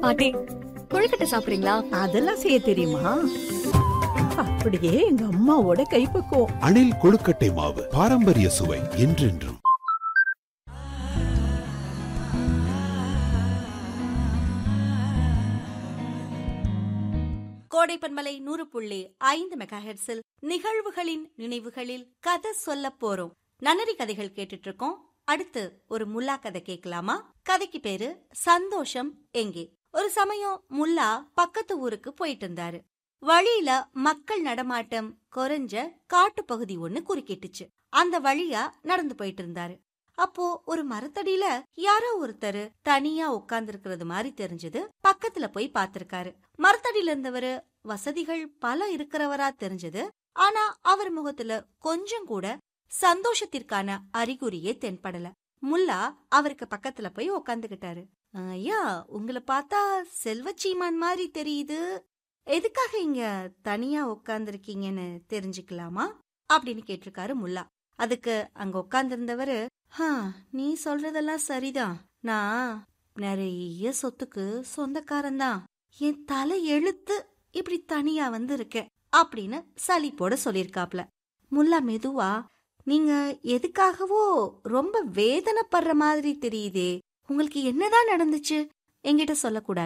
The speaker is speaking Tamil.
பாட்டி கொழுக்கட்டை சாப்பிடுறீங்களா அதெல்லாம் செய்ய தெரியுமா அப்படியே எங்க அம்மாவோட கைப்பக்குவம் அணில் கொழுக்கட்டை மாவு பாரம்பரிய சுவை என்றென்றும் கோடைப்பன்மலை நூறு புள்ளி ஐந்து மெகாஹெட்ஸில் நிகழ்வுகளின் நினைவுகளில் கதை சொல்ல போறோம் நன்னரி கதைகள் கேட்டுட்டு இருக்கோம் அடுத்து ஒரு முல்லா கதை கேட்கலாமா கதைக்கு பேரு சந்தோஷம் எங்கே ஒரு சமயம் முல்லா பக்கத்து ஊருக்கு போயிட்டு இருந்தாரு வழியில மக்கள் நடமாட்டம் குறைஞ்ச காட்டு பகுதி ஒண்ணு குறுக்கிட்டுச்சு அந்த வழியா நடந்து போயிட்டு இருந்தாரு அப்போ ஒரு மரத்தடியில யாரோ ஒருத்தர் தனியா உட்கார்ந்து மாதிரி தெரிஞ்சது பக்கத்துல போய் பார்த்திருக்காரு மரத்தடியில இருந்தவரு வசதிகள் பல இருக்கிறவரா தெரிஞ்சது ஆனா அவர் முகத்துல கொஞ்சம் கூட சந்தோஷத்திற்கான அறிகுறியே தென்படல முல்லா அவருக்கு பக்கத்துல போய் உக்காந்துகிட்டாரு ஐயா உங்களை பார்த்தா செல்வச்சீமான் மாதிரி தெரியுது எதுக்காக இங்க தனியா உட்கார்ந்துருக்கீங்கன்னு தெரிஞ்சுக்கலாமா அப்படின்னு கேட்டிருக்காரு முல்லா அதுக்கு அங்க உட்கார்ந்திருந்தவரு ஹா நீ சொல்றதெல்லாம் சரிதான் நான் நிறைய சொத்துக்கு சொந்தக்காரன்தான் என் தலை எழுத்து இப்படி தனியா வந்து இருக்கேன் அப்படின்னு சலிப்போட சொல்லிருக்காப்ல முல்லா மெதுவா நீங்க எதுக்காகவோ ரொம்ப வேதனைப்படுற மாதிரி தெரியுதே உங்களுக்கு என்னதான் நடந்துச்சு என்கிட்ட சொல்லக்கூடாது